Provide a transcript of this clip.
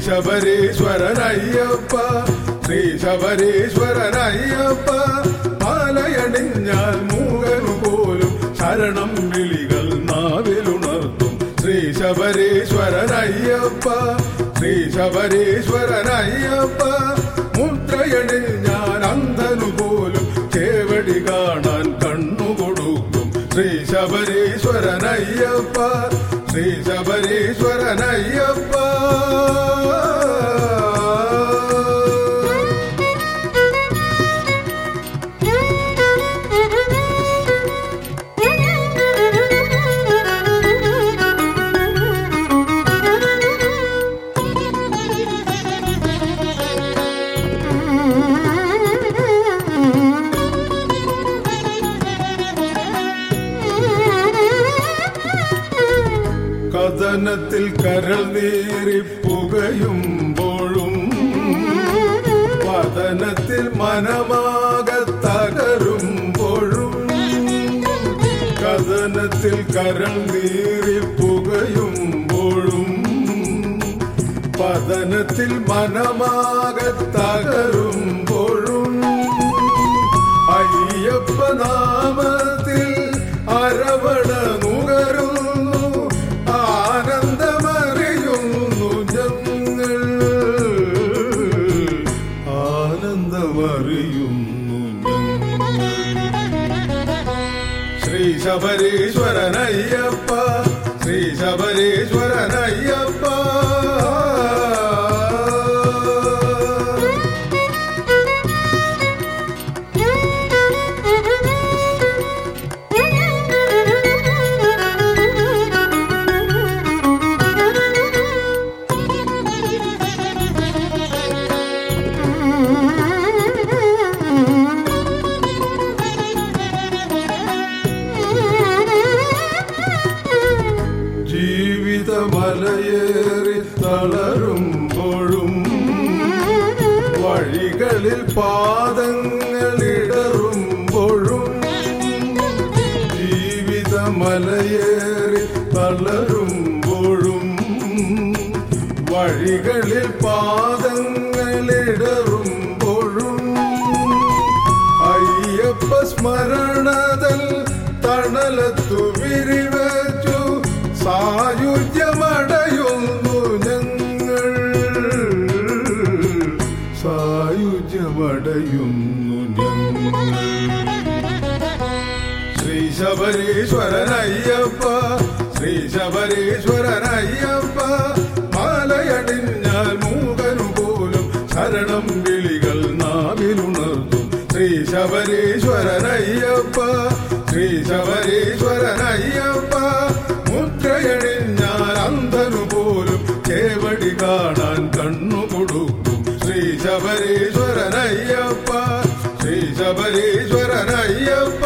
ശബരീശ്വരനയ്യപ്പ ശ്രീ ശബരീശ്വരനയ്യപ്പ മാലയണിഞ്ഞാൽ മൂകനു പോലും ശരണം വിളികൾ നാവിലുണർത്തും ശ്രീ ശബരീശ്വരനയ്യപ്പ ശ്രീ ശബരീശ്വരനയ്യപ്പ മുദ്രയണിഞ്ഞാൽ അന്ധനു പോലും ചേവടി കാണാൻ കണ്ണു കൊടുക്കും ശ്രീ ശബരീശ്വരനയ്യപ്പ ശ്രീ ശബരീശ്വരനയ്യപ്പ കഥനത്തിൽ കരൾ നീറി പുകയുമ്പോഴും പതനത്തിൽ മനമാകെ തകരുമ്പോഴും കഥനത്തിൽ കരൾ നീറി പുകയുമ്പോഴും പതനത്തിൽ മനമാകെ തകരുമ്പോഴും അയ്യപ്പ നാമത്തിൽ അരവണ നുകരുന്നു ആനന്ദമറിയുന്നു ഞങ്ങൾ ആനന്ദമറിയുന്നു ഞങ്ങൾ ശ്രീ ശബരീശ്വരനയ്യപ്പ ശ്രീ ശബരീശ്വരനയ്യപ്പ ജീവിതമലയേറി തളരുമ്പോഴും വഴികളിൽ പാദങ്ങളിടറുമ്പോഴും ജീവിതമലയേറി തളരുമ്പോഴും വഴികളിൽ പാദങ്ങളിടറുമ്പോഴും അയ്യപ്പ സ്മരണതൽ തണലത്തു വിരിവച്ചു സായുജ്യമടയുന്നു ഞങ്ങൾ സായുജ്യമടയുന്നു ഞങ്ങൾ ശ്രീ ശബരീശ്വരനയ്യപ്പ ശ്രീ ശബരീശ്വരനയ്യപ്പ മാലയടിഞ്ഞാൽ മൂകനു പോലും ശരണം വിളികൾ നാവിലുണർത്തും ശ്രീ ശബരീശ്വരനയ്യപ്പ ശ്രീ ശബരീശ്വരനയ്യപ്പ മുദ്രയണിഞ്ഞാൽ അന്ധനു പോലും ചേവടി കാണാൻ കണ്ണു കൊടുക്കും ശ്രീ ശബരീശ്വരനയ്യപ്പ ശ്രീ ശബരീശ്വരനയ്യപ്പ